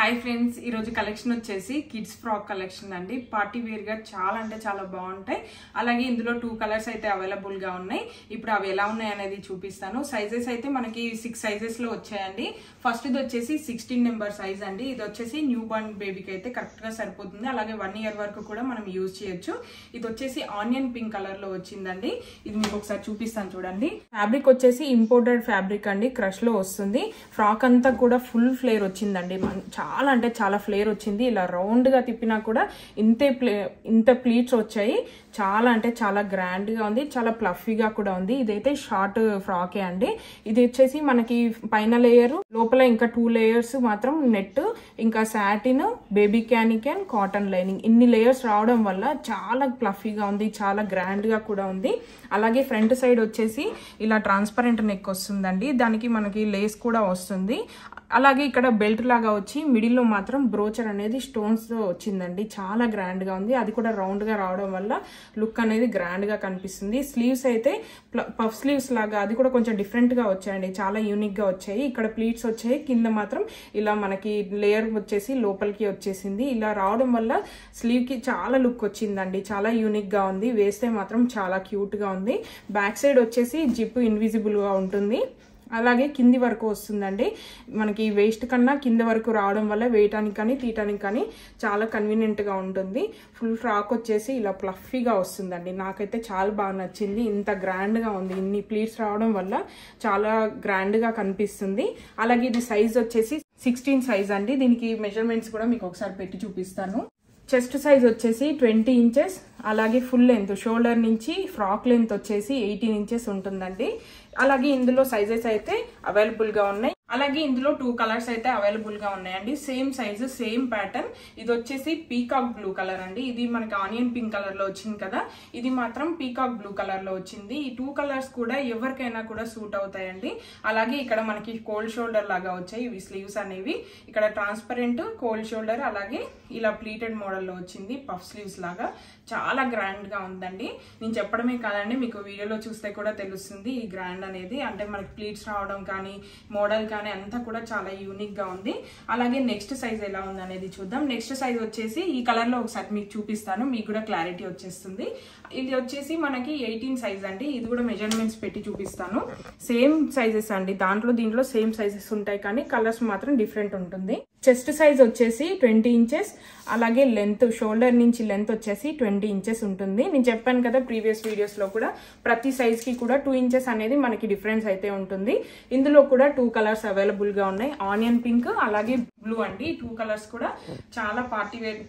hi friends ఈరోజు collection వచ్చేసి kids frock collection అండి పార్టీ వేర్ గా చాలా అంటే చాలా బాగుంటాయి అలాగే ఇందులో టూ కలర్స్ అయితే అవైలబుల్ గా ఉన్నాయి ఇప్పుడు అవి ఎలా ఉన్నాయి అనేది చూపిస్తాను సైజెస్ అయితే మనకి సిక్స్ సైజెస్ లో వచ్చాయండి ఫస్ట్ ఇది వచ్చేసి సిక్స్టీన్ నెంబర్ సైజ్ అండి ఇది వచ్చేసి న్యూ బర్న్ బేబీకి అయితే కరెక్ట్ గా సరిపోతుంది అలాగే వన్ ఇయర్ వరకు కూడా మనం యూజ్ చేయొచ్చు ఇది వచ్చేసి ఆనియన్ పింక్ కలర్ లో వచ్చిందండి ఇది మీకు ఒకసారి చూపిస్తాను చూడండి ఫ్యాబ్రిక్ వచ్చేసి ఇంపోర్టెడ్ ఫ్యాబ్రిక్ అండి క్రష్ లో వస్తుంది ఫ్రాక్ అంతా కూడా ఫుల్ ఫ్లేర్ వచ్చిందండి మన- చాలా అంటే చాలా ఫ్లేర్ వచ్చింది ఇలా రౌండ్ గా తిప్పినా కూడా ఇంతే ప్లే ఇంత ప్లీట్స్ వచ్చాయి చాలా అంటే చాలా గ్రాండ్ గా ఉంది చాలా ప్లఫీగా కూడా ఉంది ఇదైతే షార్ట్ ఫ్రాకే అండి ఇది వచ్చేసి మనకి పైన లేయర్ లోపల ఇంకా టూ లేయర్స్ మాత్రం నెట్ ఇంకా సాటిన్ బేబీ క్యానికన్ కాటన్ లైనింగ్ ఇన్ని లేయర్స్ రావడం వల్ల చాలా ప్లఫీగా ఉంది చాలా గ్రాండ్ గా కూడా ఉంది అలాగే ఫ్రంట్ సైడ్ వచ్చేసి ఇలా ట్రాన్స్పరెంట్ నెక్ వస్తుందండి దానికి మనకి లేస్ కూడా వస్తుంది అలాగే ఇక్కడ బెల్ట్ లాగా వచ్చి మిడిల్ లో మాత్రం బ్రోచర్ అనేది స్టోన్స్ తో వచ్చిందండి చాలా గ్రాండ్ గా ఉంది అది కూడా రౌండ్ గా రావడం వల్ల లుక్ అనేది గ్రాండ్ గా కనిపిస్తుంది స్లీవ్స్ అయితే పఫ్ స్లీవ్స్ లాగా అది కూడా కొంచెం డిఫరెంట్ గా వచ్చాయండి చాలా యూనిక్ గా వచ్చాయి ఇక్కడ ప్లీట్స్ వచ్చాయి కింద మాత్రం ఇలా మనకి లేయర్ వచ్చేసి లోపలికి వచ్చేసింది ఇలా రావడం వల్ల స్లీవ్ కి చాలా లుక్ వచ్చిందండి చాలా యూనిక్ గా ఉంది వేస్తే మాత్రం చాలా క్యూట్ గా ఉంది బ్యాక్ సైడ్ వచ్చేసి జిప్ ఇన్విజిబుల్ గా ఉంటుంది అలాగే కింది వరకు వస్తుందండి మనకి వేస్ట్ కన్నా కింద వరకు రావడం వల్ల వేయటానికి కానీ తీయటానికి కానీ చాలా కన్వీనియంట్గా ఉంటుంది ఫుల్ ఫ్రాక్ వచ్చేసి ఇలా ప్లఫీగా వస్తుందండి నాకైతే చాలా బాగా నచ్చింది ఇంత గ్రాండ్గా ఉంది ఇన్ని ప్లీట్స్ రావడం వల్ల చాలా గ్రాండ్గా కనిపిస్తుంది అలాగే ఇది సైజ్ వచ్చేసి సిక్స్టీన్ సైజ్ అండి దీనికి మెజర్మెంట్స్ కూడా మీకు ఒకసారి పెట్టి చూపిస్తాను చెస్ట్ సైజ్ వచ్చేసి ట్వంటీ ఇంచెస్ అలాగే ఫుల్ లెంత్ షోల్డర్ నుంచి ఫ్రాక్ లెంత్ వచ్చేసి ఎయిటీన్ ఇంచెస్ ఉంటుందండి అలాగే ఇందులో సైజెస్ అయితే అవైలబుల్ గా ఉన్నాయి అలాగే ఇందులో టూ కలర్స్ అయితే అవైలబుల్ గా ఉన్నాయండి సేమ్ సైజు సేమ్ ప్యాటర్న్ ఇది వచ్చేసి పీకాక్ బ్లూ కలర్ అండి ఇది మనకి ఆనియన్ పింక్ కలర్ లో వచ్చింది కదా ఇది మాత్రం పీకాక్ బ్లూ కలర్ లో వచ్చింది ఈ టూ కలర్స్ కూడా ఎవరికైనా కూడా సూట్ అవుతాయండి అలాగే ఇక్కడ మనకి కోల్డ్ షోల్డర్ లాగా వచ్చాయి ఇవి స్లీవ్స్ అనేవి ఇక్కడ ట్రాన్స్పరెంట్ కోల్డ్ షోల్డర్ అలాగే ఇలా ప్లీటెడ్ మోడల్లో వచ్చింది పఫ్ స్లీవ్స్ లాగా చాలా గ్రాండ్ గా ఉందండి నేను చెప్పడమే కాదండి మీకు వీడియోలో చూస్తే కూడా తెలుస్తుంది ఈ గ్రాండ్ అనేది అంటే మనకి ప్లీట్స్ రావడం కానీ మోడల్ కానీ అంతా కూడా చాలా యూనిక్ గా ఉంది అలాగే నెక్స్ట్ సైజ్ ఎలా ఉంది అనేది చూద్దాం నెక్స్ట్ సైజ్ వచ్చేసి ఈ కలర్ లో ఒకసారి మీకు చూపిస్తాను మీకు కూడా క్లారిటీ వచ్చేస్తుంది ఇది వచ్చేసి మనకి ఎయిటీన్ సైజ్ అండి ఇది కూడా మెజర్మెంట్స్ పెట్టి చూపిస్తాను సేమ్ సైజెస్ అండి దాంట్లో దీంట్లో సేమ్ సైజెస్ ఉంటాయి కానీ కలర్స్ మాత్రం డిఫరెంట్ ఉంటుంది చెస్ట్ సైజ్ వచ్చేసి ట్వంటీ ఇంచెస్ అలాగే లెంత్ షోల్డర్ నుంచి లెంత్ వచ్చేసి ట్వంటీ ఇంచెస్ ఉంటుంది నేను చెప్పాను కదా ప్రీవియస్ వీడియోస్ లో కూడా ప్రతి సైజ్ కి కూడా టూ ఇంచెస్ అనేది మనకి డిఫరెన్స్ అయితే ఉంటుంది ఇందులో కూడా టూ కలర్స్ అవైలబుల్ గా ఉన్నాయి ఆనియన్ పింక్ అలాగే బ్లూ అండి ఈ టూ కలర్స్ కూడా చాలా పార్టీ వేర్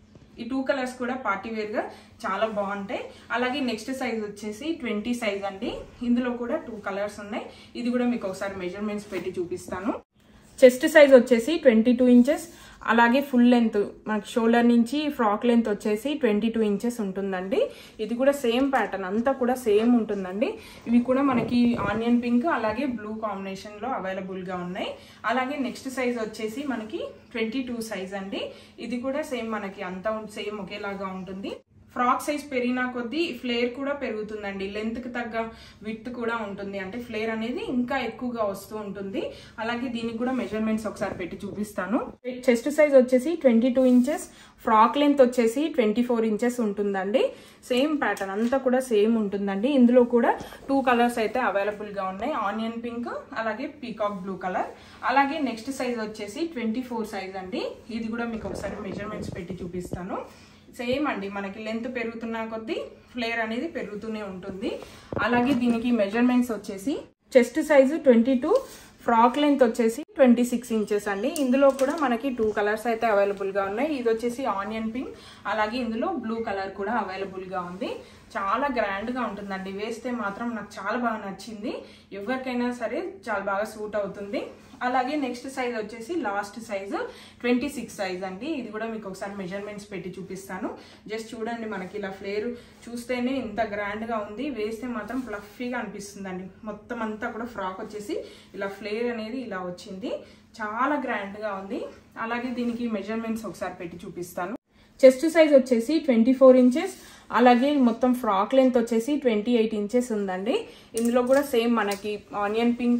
ఈ టూ కలర్స్ కూడా పార్టీ వేర్ గా చాలా బాగుంటాయి అలాగే నెక్స్ట్ సైజ్ వచ్చేసి ట్వంటీ సైజ్ అండి ఇందులో కూడా టూ కలర్స్ ఉన్నాయి ఇది కూడా మీకు ఒకసారి మెజర్మెంట్స్ పెట్టి చూపిస్తాను చెస్ట్ సైజ్ వచ్చేసి ట్వంటీ టూ ఇంచెస్ అలాగే ఫుల్ లెంత్ మనకి షోల్డర్ నుంచి ఫ్రాక్ లెంత్ వచ్చేసి ట్వంటీ టూ ఇంచెస్ ఉంటుందండి ఇది కూడా సేమ్ ప్యాటర్న్ అంతా కూడా సేమ్ ఉంటుందండి ఇవి కూడా మనకి ఆనియన్ పింక్ అలాగే బ్లూ కాంబినేషన్ లో అవైలబుల్ గా ఉన్నాయి అలాగే నెక్స్ట్ సైజ్ వచ్చేసి మనకి ట్వంటీ టూ సైజ్ అండి ఇది కూడా సేమ్ మనకి అంతా సేమ్ ఒకేలాగా ఉంటుంది ఫ్రాక్ సైజ్ పెరిగినా కొద్దీ ఫ్లేర్ కూడా పెరుగుతుందండి లెంత్ కి తగ్గ విత్ కూడా ఉంటుంది అంటే ఫ్లేర్ అనేది ఇంకా ఎక్కువగా వస్తూ ఉంటుంది అలాగే దీనికి కూడా మెజర్మెంట్స్ ఒకసారి పెట్టి చూపిస్తాను చెస్ట్ సైజ్ వచ్చేసి twenty two inches frock length వచ్చేసి ట్వంటీ ఫోర్ ఇంచెస్ ఉంటుందండి సేమ్ ప్యాటర్న్ అంతా కూడా సేమ్ ఉంటుందండి ఇందులో కూడా టూ కలర్స్ అయితే అవైలబుల్ గా ఉన్నాయి ఆనియన్ పింక్ అలాగే పీకాక్ బ్లూ కలర్ అలాగే నెక్స్ట్ సైజ్ వచ్చేసి ట్వంటీ ఫోర్ సైజ్ అండి ఇది కూడా మీకు ఒకసారి మెజర్మెంట్స్ పెట్టి చూపిస్తాను సేమ్ అండి మనకి లెంత్ పెరుగుతున్న కొద్దీ ఫ్లేర్ అనేది పెరుగుతూనే ఉంటుంది అలాగే దీనికి మెజర్మెంట్స్ వచ్చేసి chest size twenty two frock length వచ్చేసి ట్వంటీ సిక్స్ ఇంచెస్ అండి ఇందులో కూడా మనకి టూ కలర్స్ అయితే అవైలబుల్ గా ఉన్నాయి ఇది వచ్చేసి ఆనియన్ పింక్ అలాగే ఇందులో బ్లూ కలర్ కూడా అవైలబుల్ గా ఉంది చాలా గ్రాండ్ గా ఉంటుందండి వేస్తే మాత్రం నాకు చాలా బాగా నచ్చింది ఎవరికైనా సరే చాలా బాగా సూట్ అవుతుంది అలాగే నెక్స్ట్ సైజ్ వచ్చేసి last size twenty six size అండి ఇది కూడా మీకు ఒకసారి మెజర్మెంట్స్ పెట్టి చూపిస్తాను జస్ట్ చూడండి మనకి ఇలా ఫ్లేర్ చూస్తేనే ఇంత గ్రాండ్ గా ఉంది వేస్తే మాత్రం ఫ్లఫీగా అనిపిస్తుందండి మొత్తం అంతా కూడా ఫ్రాక్ వచ్చేసి ఇలా ఫ్లేర్ అనేది ఇలా వచ్చింది చాలా గ్రాండ్ గా ఉంది అలాగే దీనికి మెజర్మెంట్స్ ఒకసారి పెట్టి చూపిస్తాను చెస్ట్ సైజ్ వచ్చేసి ట్వంటీ ఫోర్ ఇంచెస్ అలాగే మొత్తం ఫ్రాక్ లెంత్ వచ్చేసి ట్వంటీ ఎయిట్ ఇంచెస్ ఉందండి ఇందులో కూడా సేమ్ మనకి ఆనియన్ పింక్ కలర్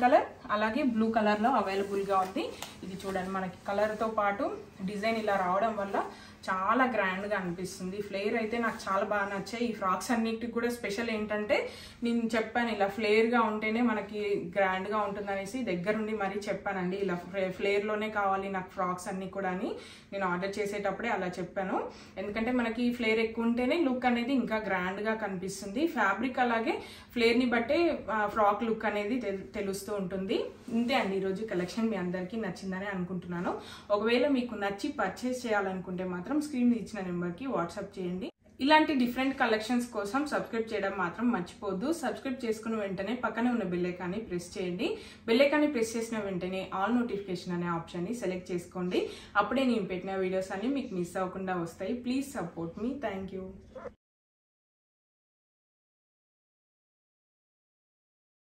అలాగే బ్లూ కలర్లో అవైలబుల్గా ఉంది ఇది చూడండి మనకి కలర్తో పాటు డిజైన్ ఇలా రావడం వల్ల చాలా గ్రాండ్గా అనిపిస్తుంది ఫ్లేర్ అయితే నాకు చాలా బాగా నచ్చాయి ఈ ఫ్రాక్స్ అన్నిటికి కూడా స్పెషల్ ఏంటంటే నేను చెప్పాను ఇలా ఫ్లేర్గా ఉంటేనే మనకి గ్రాండ్గా ఉంటుందనేసి దగ్గరుండి మరీ చెప్పానండి ఇలా ఫ్లేర్లోనే కావాలి నాకు ఫ్రాక్స్ అన్ని కూడా అని నేను ఆర్డర్ చేసేటప్పుడే అలా చెప్పాను ఎందుకంటే మనకి ఫ్లేర్ ఎక్కువ ఉంటేనే లుక్ అనేది ఇంకా గ్రాండ్గా కనిపిస్తుంది ఫ్యాబ్రిక్ అలాగే ఫ్లేర్ని బట్టే ఫ్రాక్ లుక్ అనేది తెలు- తెలుస్తూ ఉంటుంది ఇంతే అండి ఈరోజు కలెక్షన్ మీ అందరికీ నచ్చిందని అనుకుంటున్నాను ఒకవేళ మీకు నచ్చి పర్చేస్ చేయాలనుకుంటే మాత్రం స్క్రీన్ మీద ఇచ్చిన నెంబర్కి వాట్సాప్ చేయండి ఇలాంటి డిఫరెంట్ కలెక్షన్స్ కోసం సబ్స్క్రైబ్ చేయడం మాత్రం మర్చిపోద్దు సబ్స్క్రైబ్ చేసుకున్న వెంటనే పక్కనే ఉన్న బెల్ ఐకాన్ని ప్రెస్ చేయండి బెల్ ఐకాన్ని ప్రెస్ చేసిన వెంటనే ఆల్ నోటిఫికేషన్ అనే ఆప్షన్ని సెలెక్ట్ చేసుకోండి అప్పుడే నేను పెట్టిన వీడియోస్ అన్ని మీకు మిస్ అవ్వకుండా వస్తాయి ప్లీజ్ సపోర్ట్ మీ థ్యాంక్ యూ